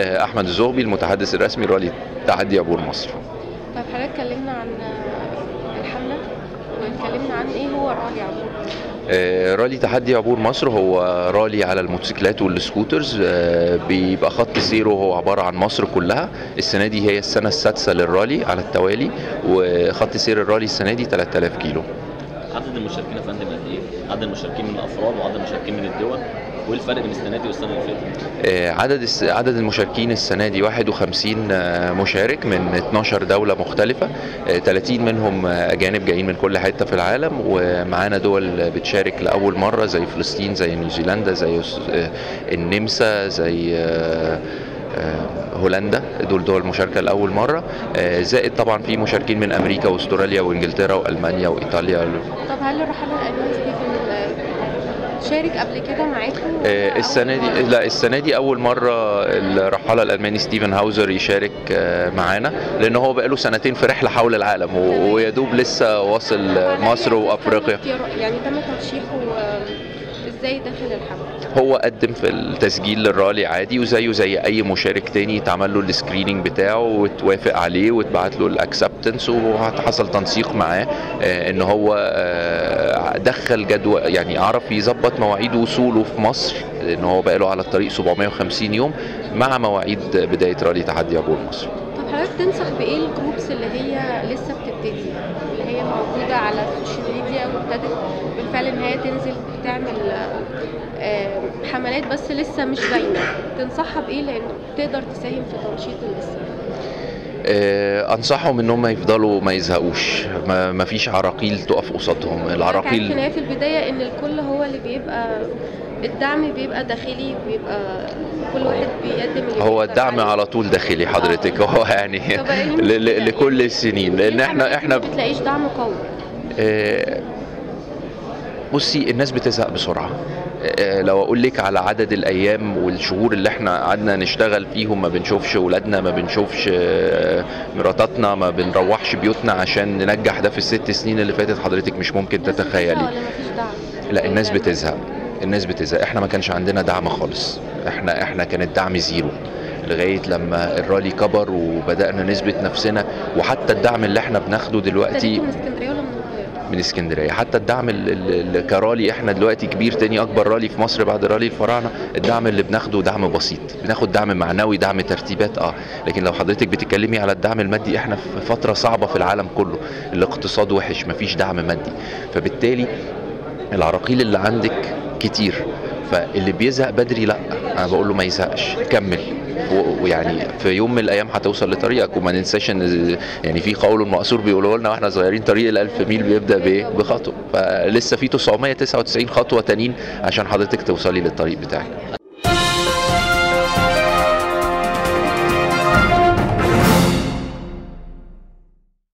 آه، احمد الزغبي المتحدث الرسمي لرالي تحدي عبور مصر طيب حضرتك اتكلمنا عن آه، الحملة واتكلمنا عن ايه هو رالي عبور آه، رالي تحدي عبور مصر هو رالي على الموتوسيكلات والسكوترز آه، بيبقى خط سيره هو عبارة عن مصر كلها السنة دي هي السنة السادسة للرالي على التوالي وخط سير الرالي السنة دي 3000 كيلو عدد المشاركين يا فندم قد ايه؟ عدد المشاركين من الافراد وعدد المشاركين من الدول وايه الفرق بين السنه دي والسنه اللي فاتت؟ آه، عدد الس- عدد المشاركين السنة دي 51 آه، مشارك من 12 دولة مختلفة آه، 30 منهم آه، أجانب جايين من كل حتة في العالم ومعانا دول بتشارك لأول مرة زي فلسطين زي نيوزيلندا زي أس- آه، النمسا زي آه، آه، هولندا دول دول مشاركة لأول مرة آه، زائد طبعا في مشاركين من أمريكا وأستراليا وإنجلترا وألمانيا وإيطاليا طب هل الرحالة الألماني ستيفن آه، شارك قبل كده معاكم آه، ولا السنة أول دي مرة؟ لا السنة دي أول مرة الرحالة الألماني ستيفن هاوزر يشارك آه، معانا لأن هو بقاله سنتين في رحلة حول العالم و- ويدوب لسه واصل آه، طب هل مصر يعني وأفريقيا تم اختياره- يعني تم ترشيحه آه، ازاي داخل الحملة؟ هو قدم في التسجيل للرالي عادي وزيه زي اي مشارك تاني اتعمل له السكريننج بتاعه واتوافق عليه واتبعت له الاكسبتنس وحصل تنسيق معاه آه، ان هو آه، دخل جدول يعني عرف يظبط مواعيد وصوله في مصر لان هو بقى له على الطريق 750 يوم مع مواعيد بدايه رالي تحدي عبور مصر طب حضرتك تنصح بايه الجروبس اللي هي لسه بتبتدي اللي هي موجوده على السوشيال ميديا وابتدت بالفعل ان هي تنزل تعمل آه، حملات بس لسه مش باينه تنصحها بايه لان تقدر تساهم في تنشيط لسه آه، انصحهم ان هم يفضلوا ما يزهقوش ما ما فيش عراقيل تقف قصادهم عارف ان العراقيل هي في البدايه ان الكل هو اللي بيبقى الدعم بيبقى داخلي بيبقى كل واحد بيقدم اللي هو بيقدر الدعم عليه. على طول داخلي حضرتك هو يعني طب إيه ل- المشكلة؟ ل- لكل السنين لان ليه احنا الحملات احنا دي ما بتلاقيش دعم قوي آه، بصي الناس بتزهق بسرعه آه، لو اقول لك على عدد الايام والشهور اللي احنا قعدنا نشتغل فيهم ما بنشوفش ولادنا ما بنشوفش آه، مراتاتنا ما بنروحش بيوتنا عشان ننجح ده في الست سنين اللي فاتت حضرتك مش ممكن الناس بتزهق تتخيلي ولا مفيش دعم لا الناس يعني بتزهق الناس بتزهق احنا ما كانش عندنا دعم خالص احنا احنا كان الدعم زيرو لغايه لما الرالي كبر وبدانا نثبت نفسنا وحتى الدعم اللي احنا بناخده دلوقتي ابتديتوا من اسكندريه ولا من القاهره؟ من اسكندريه حتى الدعم ال- ال- ال- كرالي احنا دلوقتي كبير تاني اكبر رالي في مصر بعد رالي الفراعنه الدعم اللي بناخده دعم بسيط بناخد دعم معنوي دعم ترتيبات اه لكن لو حضرتك بتتكلمي على الدعم المادي احنا في فتره صعبه في العالم كله الاقتصاد وحش مفيش دعم مادي فبالتالي العراقيل اللي عندك كتير فاللي بيزهق بدري لا انا بقول له ما يزهقش كمل و- ويعني في يوم من الايام هتوصل لطريقك وما ننساش ان يعني في قول مأثور بيقولوا لنا واحنا صغيرين طريق الالف ميل بيبدا بايه بخطوه فلسه في 999 خطوه تانيين عشان حضرتك توصلي للطريق بتاعك